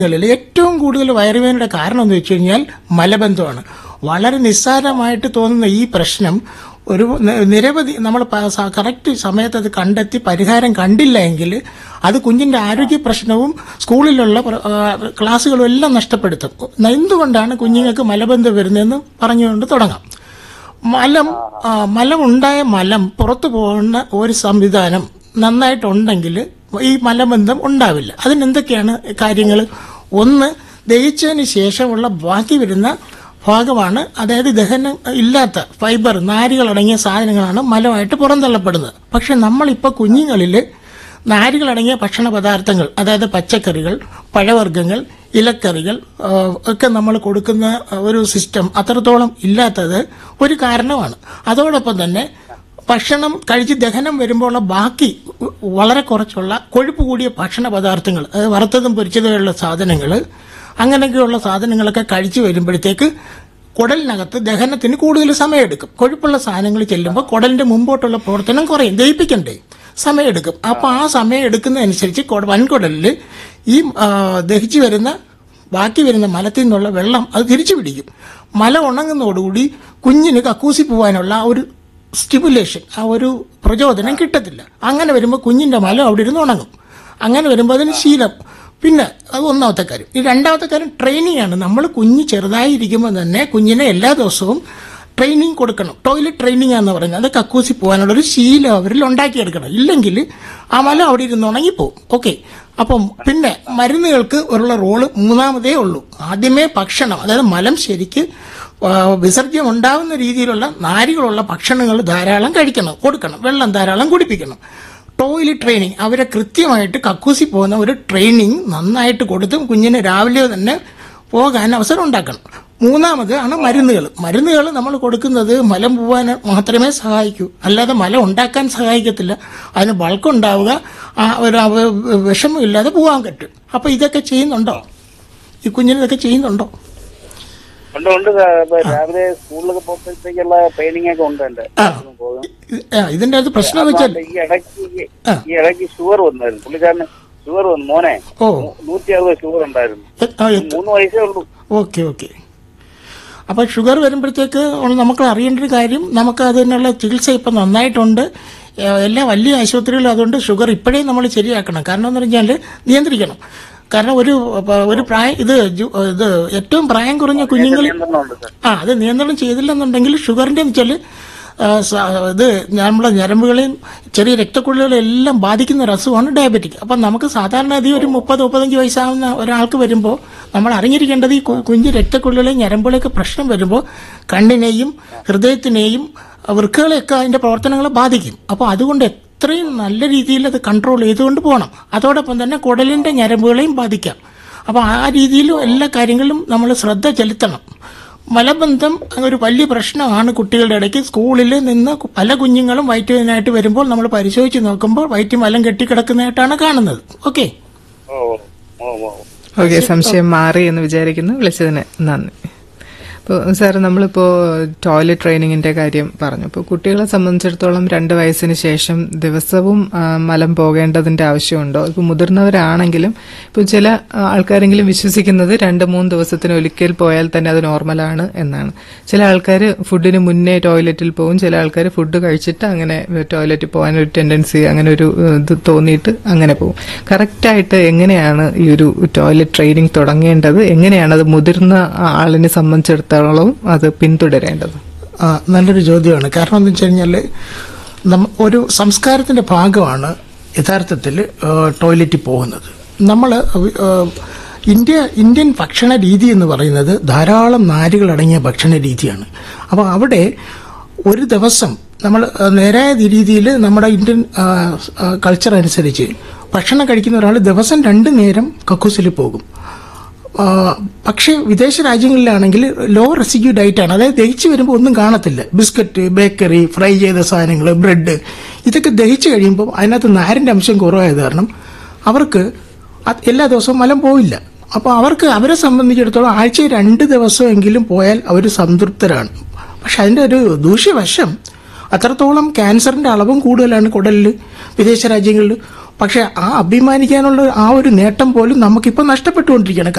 ങ്ങളിൽ ഏറ്റവും കൂടുതൽ വയറുവേദനയുടെ കാരണം എന്ന് വെച്ച് കഴിഞ്ഞാൽ മലബന്ധമാണ് വളരെ നിസ്സാരമായിട്ട് തോന്നുന്ന ഈ പ്രശ്നം ഒരു ന- നിരവധി നമ്മൾ കറക്റ്റ് സമയത്ത് അത് കണ്ടെത്തി പരിഹാരം കണ്ടില്ല എങ്കിൽ അത് കുഞ്ഞിന്റെ ആരോഗ്യ പ്രശ്നവും സ്കൂളിലുള്ള പ്ര- ആ, ക്ലാസ്സുകളും എല്ലാം നഷ്ടപ്പെടുത്തും എന്തുകൊണ്ടാണ് കുഞ്ഞുങ്ങൾക്ക് മലബന്ധം വരുന്നതെന്ന് പറഞ്ഞുകൊണ്ട് തുടങ്ങാം മലം ആ, മലം ഉണ്ടായ മലം പുറത്തു പോകുന്ന ഒരു സംവിധാനം നന്നായിട്ടുണ്ടെങ്കിൽ ഈ മലബന്ധം ഉണ്ടാവില്ല അതിനെന്തൊക്കെയാണ് കാര്യങ്ങൾ ഒന്ന് ദഹിച്ചതിന് ശേഷമുള്ള ബാക്കി വരുന്ന ഭാഗമാണ് അതായത് ദഹനം ഇല്ലാത്ത ഫൈബർ നാരുകളടങ്ങിയ സാധനങ്ങളാണ് മലമായിട്ട് പുറന്തള്ളപ്പെടുന്നത് പക്ഷെ നമ്മളിപ്പോൾ കുഞ്ഞുങ്ങളിൽ നാരുകളടങ്ങിയ ഭക്ഷണ പദാർത്ഥങ്ങൾ അതായത് പച്ചക്കറികൾ പഴവർഗ്ഗങ്ങൾ ഇലക്കറികൾ ആ, ഒക്കെ നമ്മൾ കൊടുക്കുന്ന ഒരു സിസ്റ്റം അത്രത്തോളം ഇല്ലാത്തത് ഒരു കാരണമാണ് അതോടൊപ്പം തന്നെ ഭക്ഷണം കഴിച്ച് ദഹനം വരുമ്പോഴുള്ള ബാക്കി വളരെ കുറച്ചുള്ള കൊഴുപ്പ് കൂടിയ ഭക്ഷണ പദാർത്ഥങ്ങൾ അതായത് വറുത്തതും പൊരിച്ചതുമുള്ള സാധനങ്ങൾ അങ്ങനെയൊക്കെയുള്ള സാധനങ്ങളൊക്കെ കഴിച്ചു വരുമ്പോഴത്തേക്ക് കുടലിനകത്ത് ദഹനത്തിന് കൂടുതൽ സമയമെടുക്കും കൊഴുപ്പുള്ള സാധനങ്ങൾ ചെല്ലുമ്പോൾ കുടലിന്റെ മുമ്പോട്ടുള്ള പ്രവർത്തനം കുറയും ദഹിപ്പിക്കണ്ടേ സമയമെടുക്കും അപ്പോൾ ആ സമയം എടുക്കുന്നതനുസരിച്ച് കൊട- വൻകുടലിൽ ഈ ആ, ദഹിച്ചു വരുന്ന ബാക്കി വരുന്ന മലത്തിൽ നിന്നുള്ള വെള്ളം അത് തിരിച്ചു പിടിക്കും മല ഉണങ്ങുന്നതോടുകൂടി കുഞ്ഞിന് കക്കൂസി പോകാനുള്ള ആ ഒരു സ്റ്റിമുലേഷൻ ആ ഒരു പ്രചോദനം കിട്ടത്തില്ല അങ്ങനെ വരുമ്പോൾ കുഞ്ഞിന്റെ മലം അവിടെ ഇരുന്ന് ഉണങ്ങും അങ്ങനെ വരുമ്പോൾ അതിന് ശീലം പിന്നെ അത് ഒന്നാമത്തെ കാര്യം ഈ രണ്ടാമത്തെ കാര്യം ട്രെയിനിങ് ആണ് നമ്മൾ കുഞ്ഞ് ചെറുതായി ഇരിക്കുമ്പോൾ തന്നെ കുഞ്ഞിനെ എല്ലാ ദിവസവും ട്രെയിനിങ് കൊടുക്കണം ടോയ്ലറ്റ് ട്രെയിനിങ് എന്ന് പറയുന്നത് അത് കക്കൂസി പോകാനുള്ള ഒരു ശീലം അവരിൽ ഉണ്ടാക്കിയെടുക്കണം ഇല്ലെങ്കിൽ ആ മല അവിടെ ഇരുന്ന് ഉണങ്ങിപ്പോവും ഓക്കെ അപ്പം പിന്നെ മരുന്നുകൾക്ക് ഉള്ള റോള് മൂന്നാമതേ ഉള്ളൂ ആദ്യമേ ഭക്ഷണം അതായത് മലം ശരിക്ക് ആ, വിസർജ്യം ഉണ്ടാവുന്ന രീതിയിലുള്ള നാരുകളുള്ള ഭക്ഷണങ്ങൾ ധാരാളം കഴിക്കണം കൊടുക്കണം വെള്ളം ധാരാളം കുടിപ്പിക്കണം ടോയ്ലറ്റ് ട്രെയിനിങ് അവരെ കൃത്യമായിട്ട് കക്കൂസി പോകുന്ന ഒരു ട്രെയിനിങ് നന്നായിട്ട് കൊടുത്തും കുഞ്ഞിന് രാവിലെ തന്നെ പോകാൻ അവസരം ഉണ്ടാക്കണം മൂന്നാമത് ആണ് മരുന്നുകൾ മരുന്നുകൾ നമ്മൾ കൊടുക്കുന്നത് മലം പോകാൻ മാത്രമേ സഹായിക്കൂ അല്ലാതെ മലം ഉണ്ടാക്കാൻ സഹായിക്കത്തില്ല അതിന് ബൾക്ക് ഉണ്ടാവുക ആ ഒരു അവ- വിഷമമില്ലാതെ പോകാൻ പറ്റും അപ്പൊ ഇതൊക്കെ ചെയ്യുന്നുണ്ടോ ഈ കുഞ്ഞിന് ഇതൊക്കെ ചെയ്യുന്നുണ്ടോ ഉണ്ട് ഉണ്ട് സാർ. ഇപ്പൊ രാവിലെ സ്കൂളിലൊക്കെ പോകുമ്പോഴത്തേക്കുള്ള ട്രെയിനിങ് ഒക്കെ ഉണ്ട് എന്റെ ആ ഇത്- ആ, ഇതിന്റെ അത് പ്രശ്നം എന്ന് വെച്ചാൽ ഈ ഇടയ്ക്ക് ഈ- ആ. ഈ ഇടയ്ക്ക് ഷുഗർ വന്നായിരുന്നു പുള്ളിക്കാരന് ഷുഗർ വന്നു മോനെ ഓ നൂറ്റി അറുപത് ഷുഗർ ഉണ്ടായിരുന്നു എ- ആ, എത്ര- മൂന്ന് വയസ്സേ ഉള്ളൂ ഓക്കെ ഓക്കെ അപ്പോൾ ഷുഗർ വരുമ്പോഴത്തേക്ക് നമുക്ക് അറിയേണ്ട ഒരു കാര്യം നമുക്ക് അതിനുള്ള ചികിത്സ ഇപ്പം നന്നായിട്ടുണ്ട് ഏഹ് എല്ലാ വലിയ ആശുപത്രികളും അതുകൊണ്ട് ഷുഗർ ഇപ്പോഴേ നമ്മൾ ശരിയാക്കണം കാരണം എന്ന് പറഞ്ഞാൽ നിയന്ത്രിക്കണം കാരണം ഒരു പ- ഒരു പ്രായം ഇത് ജു- ഇത് ഏറ്റവും പ്രായം കുറഞ്ഞ കുഞ്ഞുങ്ങൾ നിയന്ത്രണമുണ്ട് സാർ ആ അത് നിയന്ത്രണം ചെയ്തില്ലെന്നുണ്ടെങ്കിൽ ഷുഗറിന്റെ എന്ന് വെച്ചാൽ ഇത് നമ്മുടെ ഞരമ്പുകളെയും ചെറിയ രക്തക്കുഴലുകളെയും എല്ലാം ബാധിക്കുന്ന ഒരു അസുഖമാണ് ഡയബറ്റിക് അപ്പം നമുക്ക് സാധാരണ ഈ ഒരു മുപ്പത് മുപ്പത്തഞ്ച് വയസ്സാവുന്ന ഒരാൾക്ക് വരുമ്പോൾ നമ്മൾ അറിഞ്ഞിരിക്കേണ്ടത് ഈ കു- കുഞ്ഞ് രക്തക്കുഴലുകളെയും ഞരമ്പുകളെയൊക്കെ പ്രശ്നം വരുമ്പോൾ കണ്ണിനെയും ഹൃദയത്തിനെയും വൃക്കകളെയൊക്കെ അതിന്റെ പ്രവർത്തനങ്ങളെ ബാധിക്കും അപ്പോൾ അതുകൊണ്ട് എത്രയും നല്ല രീതിയിൽ അത് കൺട്രോൾ ചെയ്തുകൊണ്ട് പോകണം അതോടൊപ്പം തന്നെ കുടലിന്റെ ഞരമ്പുകളെയും ബാധിക്കാം അപ്പോൾ ആ രീതിയിലും എല്ലാ കാര്യങ്ങളിലും നമ്മൾ ശ്രദ്ധ ചെലുത്തണം മലബന്ധം ഒരു വലിയ പ്രശ്നമാണ് കുട്ടികളുടെ ഇടയ്ക്ക് സ്കൂളിൽ നിന്ന് പല കുഞ്ഞുങ്ങളും വയറ്റുവേദനയായിട്ട് വരുമ്പോൾ നമ്മൾ പരിശോധിച്ച് നോക്കുമ്പോൾ വയറ്റ് മലം കെട്ടിക്കിടക്കുന്നതായിട്ടാണ് കാണുന്നത് ഓക്കെ ഓ ഓ ഓ ഓക്കെ സംശയം മാറി എന്ന് വിചാരിക്കുന്നു വിളിച്ചതിന് നന്ദി അപ്പോൾ സാർ നമ്മളിപ്പോൾ ടോയ്ലറ്റ് ട്രെയിനിങ്ങിന്റെ കാര്യം പറഞ്ഞു അപ്പോൾ കുട്ടികളെ സംബന്ധിച്ചിടത്തോളം രണ്ട് വയസ്സിന് ശേഷം ദിവസവും ആ, മലം പോകേണ്ടതിന്റെ ആവശ്യമുണ്ടോ ഇപ്പോൾ മുതിർന്നവരാണെങ്കിലും ഇപ്പോൾ ചില ആ, ആൾക്കാരെങ്കിലും വിശ്വസിക്കുന്നത് രണ്ട് മൂന്ന് ദിവസത്തിന് ഒരിക്കൽ പോയാൽ തന്നെ അത് നോർമലാണ് എന്നാണ് ചില ആൾക്കാർ ഫുഡിന് മുന്നേ ടോയ്ലറ്റിൽ പോകും ചില ആൾക്കാർ ഫുഡ് കഴിച്ചിട്ട് അങ്ങനെ ടോയ്ലറ്റിൽ പോകാൻ ഒരു ടെൻഡൻസി അങ്ങനെ ഒരു ഏഹ്, ഇത് തോന്നിയിട്ട് അങ്ങനെ പോകും കറക്റ്റായിട്ട് എങ്ങനെയാണ് ഈ ഒരു ടോയ്ലറ്റ് ട്രെയിനിങ് തുടങ്ങേണ്ടത് എങ്ങനെയാണ് അത് മുതിർന്ന ആളിനെ സംബന്ധിച്ചിടത്തോളം അത് പിന്തുടരേണ്ടത് ആ, നല്ലൊരു ചോദ്യമാണ് കാരണം എന്ന് വെച്ച് കഴിഞ്ഞാൽ നമ്മ ഒരു സംസ്കാരത്തിന്റെ ഭാഗമാണ് യഥാർത്ഥത്തിൽ ടോയ്ലറ്റിൽ പോകുന്നത് നമ്മൾ ഇന്ത്യ ഇന്ത്യൻ ഭക്ഷണ രീതി എന്ന് പറയുന്നത് ധാരാളം നാരുകളടങ്ങിയ ഭക്ഷണ രീതിയാണ് അപ്പോൾ അവിടെ ഒരു ദിവസം നമ്മൾ നേരായ രീതിയിൽ നമ്മുടെ ഇന്ത്യൻ കൾച്ചർ അനുസരിച്ച് ഭക്ഷണം കഴിക്കുന്ന ഒരാൾ ദിവസം രണ്ട് നേരം കക്കൂസിൽ പോകും ആ, പക്ഷേ വിദേശ രാജ്യങ്ങളിലാണെങ്കിൽ ലോ റെസിക്യൂ ഡയറ്റാണ് അതായത് ദഹിച്ചു വരുമ്പോൾ ഒന്നും കാണത്തില്ല ബിസ്ക്കറ്റ് ബേക്കറി ഫ്രൈ ചെയ്ത സാധനങ്ങൾ ബ്രെഡ് ഇതൊക്കെ ദഹിച്ചു കഴിയുമ്പോൾ അതിനകത്ത് നാരിൻ്റെ അംശം കുറവായത് കാരണം അവർക്ക് അത് എല്ലാ ദിവസവും മലം പോയില്ല അപ്പോൾ അവർക്ക് അവരെ സംബന്ധിച്ചിടത്തോളം ആഴ്ചയിൽ രണ്ട് ദിവസമെങ്കിലും പോയാൽ അവർ സംതൃപ്തരാണ് പക്ഷെ അതിൻ്റെ ഒരു ദൂഷ്യവശം അത്രത്തോളം ക്യാൻസറിന്റെ അളവും കൂടുതലാണ് കുടലിൽ വിദേശ രാജ്യങ്ങളിൽ പക്ഷെ ആ അഭിമാനിക്കാനുള്ള ആ ഒരു നേട്ടം പോലും നമുക്കിപ്പോൾ നഷ്ടപ്പെട്ടുകൊണ്ടിരിക്കുകയാണ്